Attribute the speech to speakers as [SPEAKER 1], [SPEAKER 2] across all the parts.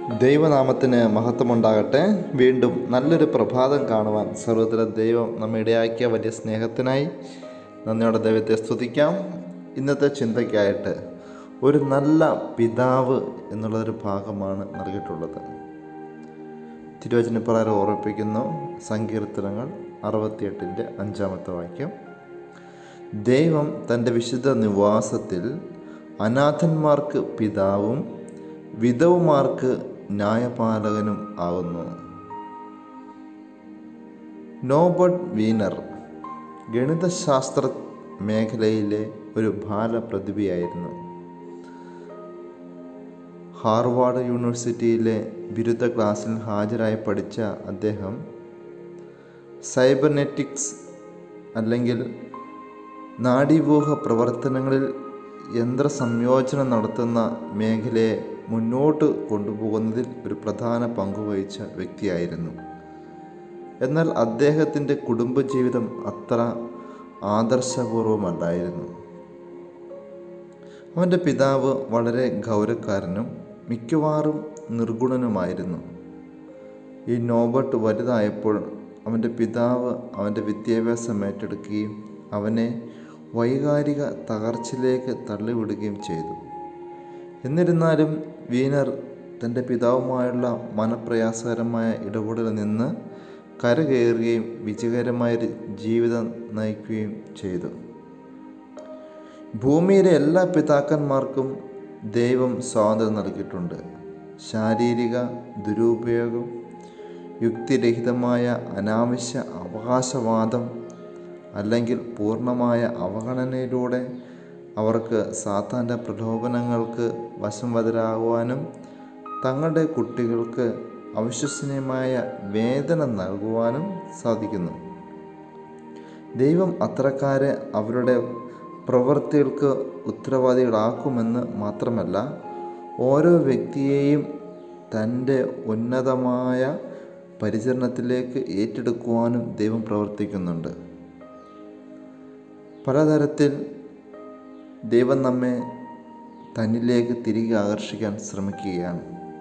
[SPEAKER 1] ദൈവനാമത്തിന് മഹത്വമുണ്ടാകട്ടെ വീണ്ടും നല്ലൊരു പ്രഭാതം കാണുവാൻ സർവ്വതല ദൈവം നമ്മെ ഇടയാക്കിയ വലിയ സ്നേഹത്തിനായി നന്ദിയോടെ ദൈവത്തെ സ്തുതിക്കാം ഇന്നത്തെ ചിന്തയ്ക്കായിട്ട് ഒരു നല്ല പിതാവ് എന്നുള്ളൊരു ഭാഗമാണ് നൽകിയിട്ടുള്ളത് തിരുവചനപ്രകാരം ഓർമ്മിപ്പിക്കുന്നു സങ്കീർത്തനങ്ങൾ അറുപത്തിയെട്ടിൻ്റെ അഞ്ചാമത്തെ വാക്യം ദൈവം തൻ്റെ വിശുദ്ധ നിവാസത്തിൽ അനാഥന്മാർക്ക് പിതാവും വിധവുമാർക്ക് ന്യായപാലകനും ആകുന്നു നോബർട്ട് വീനർ ഗണിതശാസ്ത്ര മേഖലയിലെ ഒരു ബാലപ്രതിഭയായിരുന്നു ഹാർവാർഡ് യൂണിവേഴ്സിറ്റിയിലെ ബിരുദ ക്ലാസ്സിൽ ഹാജരായി പഠിച്ച അദ്ദേഹം സൈബർനെറ്റിക്സ് അല്ലെങ്കിൽ നാഡീവ്യൂഹ പ്രവർത്തനങ്ങളിൽ യന്ത്ര സംയോജനം നടത്തുന്ന മേഖലയെ മുന്നോട്ട് കൊണ്ടുപോകുന്നതിൽ ഒരു പ്രധാന പങ്കുവഹിച്ച വ്യക്തിയായിരുന്നു എന്നാൽ അദ്ദേഹത്തിൻ്റെ കുടുംബജീവിതം അത്ര ആദർശപൂർവമല്ലായിരുന്നു അവൻ്റെ പിതാവ് വളരെ ഗൗരവക്കാരനും മിക്കവാറും നിർഗുണനുമായിരുന്നു ഈ നോബർട്ട് വലുതായപ്പോൾ അവൻ്റെ പിതാവ് അവൻ്റെ വിദ്യാഭ്യാസം ഏറ്റെടുക്കുകയും അവനെ വൈകാരിക തകർച്ചയിലേക്ക് തള്ളിവിടുകയും ചെയ്തു എന്നിരുന്നാലും വീനർ തൻ്റെ പിതാവുമായുള്ള മനപ്രയാസകരമായ ഇടപെടലിൽ നിന്ന് കരകയറുകയും വിജയകരമായ ഒരു ജീവിതം നയിക്കുകയും ചെയ്തു ഭൂമിയിലെ എല്ലാ പിതാക്കന്മാർക്കും ദൈവം സ്വാതന്ത്ര്യം നൽകിയിട്ടുണ്ട് ശാരീരിക ദുരുപയോഗം യുക്തിരഹിതമായ അനാവശ്യ അവകാശവാദം അല്ലെങ്കിൽ പൂർണ്ണമായ അവഗണനയിലൂടെ അവർക്ക് സാത്താൻ്റെ പ്രലോഭനങ്ങൾക്ക് വശംവതരാകുവാനും തങ്ങളുടെ കുട്ടികൾക്ക് അവിശ്വസനീയമായ വേദന നൽകുവാനും സാധിക്കുന്നു ദൈവം അത്തരക്കാരെ അവരുടെ പ്രവൃത്തികൾക്ക് ഉത്തരവാദികളാക്കുമെന്ന് മാത്രമല്ല ഓരോ വ്യക്തിയെയും തൻ്റെ ഉന്നതമായ പരിചരണത്തിലേക്ക് ഏറ്റെടുക്കുവാനും ദൈവം പ്രവർത്തിക്കുന്നുണ്ട് പലതരത്തിൽ ദൈവം നമ്മെ തന്നിലേക്ക് തിരികെ ആകർഷിക്കാൻ ശ്രമിക്കുകയാണ്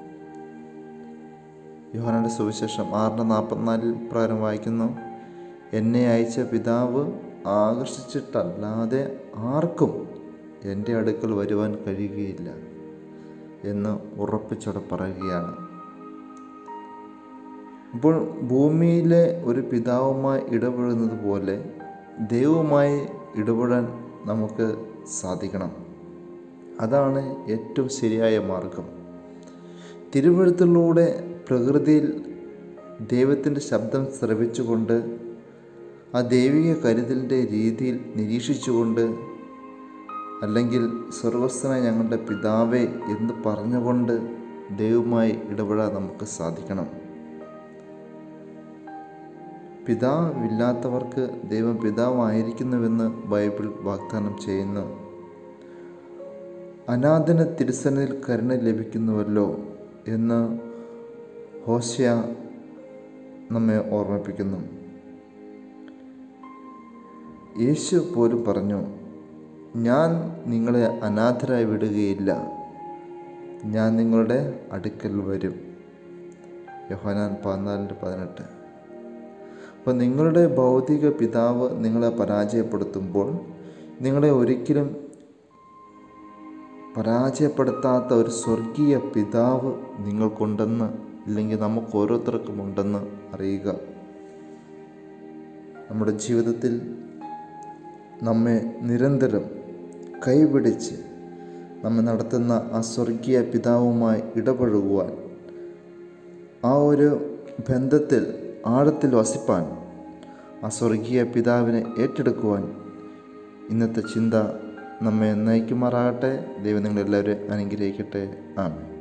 [SPEAKER 1] യോഹനയുടെ സുവിശേഷം ആറിൻ്റെ നാൽപ്പത്തിനാലിൽ പ്രകാരം വായിക്കുന്നു എന്നെ അയച്ച പിതാവ് ആകർഷിച്ചിട്ടല്ലാതെ ആർക്കും എൻ്റെ അടുക്കൽ വരുവാൻ കഴിയുകയില്ല എന്ന് ഉറപ്പിച്ചോടെ പറയുകയാണ് ഇപ്പോൾ ഭൂമിയിലെ ഒരു പിതാവുമായി ഇടപെടുന്നത് പോലെ ദൈവവുമായി ഇടപെടാൻ നമുക്ക് സാധിക്കണം അതാണ് ഏറ്റവും ശരിയായ മാർഗം തിരുവഴുത്തിലൂടെ പ്രകൃതിയിൽ ദൈവത്തിൻ്റെ ശബ്ദം ശ്രവിച്ചുകൊണ്ട് ആ ദൈവിക കരുതലിൻ്റെ രീതിയിൽ നിരീക്ഷിച്ചുകൊണ്ട് അല്ലെങ്കിൽ സ്വർഗസ്ഥനായ ഞങ്ങളുടെ പിതാവേ എന്ന് പറഞ്ഞുകൊണ്ട് ദൈവവുമായി ഇടപെടാൻ നമുക്ക് സാധിക്കണം പിതാവില്ലാത്തവർക്ക് ദൈവം പിതാവായിരിക്കുന്നുവെന്ന് ബൈബിൾ വാഗ്ദാനം ചെയ്യുന്നു അനാഥന തിരുസനയിൽ കരുണ ലഭിക്കുന്നുവല്ലോ എന്ന് ഹോസ്യ നമ്മെ ഓർമ്മിപ്പിക്കുന്നു യേശു പോലും പറഞ്ഞു ഞാൻ നിങ്ങളെ അനാഥരായി വിടുകയില്ല ഞാൻ നിങ്ങളുടെ അടുക്കൽ വരും യോഹനാൻ പതിനാലിൻ്റെ പതിനെട്ട് അപ്പോൾ നിങ്ങളുടെ ഭൗതിക പിതാവ് നിങ്ങളെ പരാജയപ്പെടുത്തുമ്പോൾ നിങ്ങളെ ഒരിക്കലും പരാജയപ്പെടുത്താത്ത ഒരു സ്വർഗീയ പിതാവ് നിങ്ങൾക്കുണ്ടെന്ന് ഇല്ലെങ്കിൽ നമുക്ക് ഓരോരുത്തർക്കും ഉണ്ടെന്ന് അറിയുക നമ്മുടെ ജീവിതത്തിൽ നമ്മെ നിരന്തരം കൈപിടിച്ച് നമ്മെ നടത്തുന്ന ആ സ്വർഗീയ പിതാവുമായി ഇടപഴകുവാൻ ആ ഒരു ബന്ധത്തിൽ ആഴത്തിൽ വസിപ്പാൻ ആ സ്വർഗീയ പിതാവിനെ ഏറ്റെടുക്കുവാൻ ഇന്നത്തെ ചിന്ത നമ്മെ നയിക്കുമാറാകട്ടെ ദൈവം നിങ്ങളെല്ലാവരും അനുഗ്രഹിക്കട്ടെ ആമേ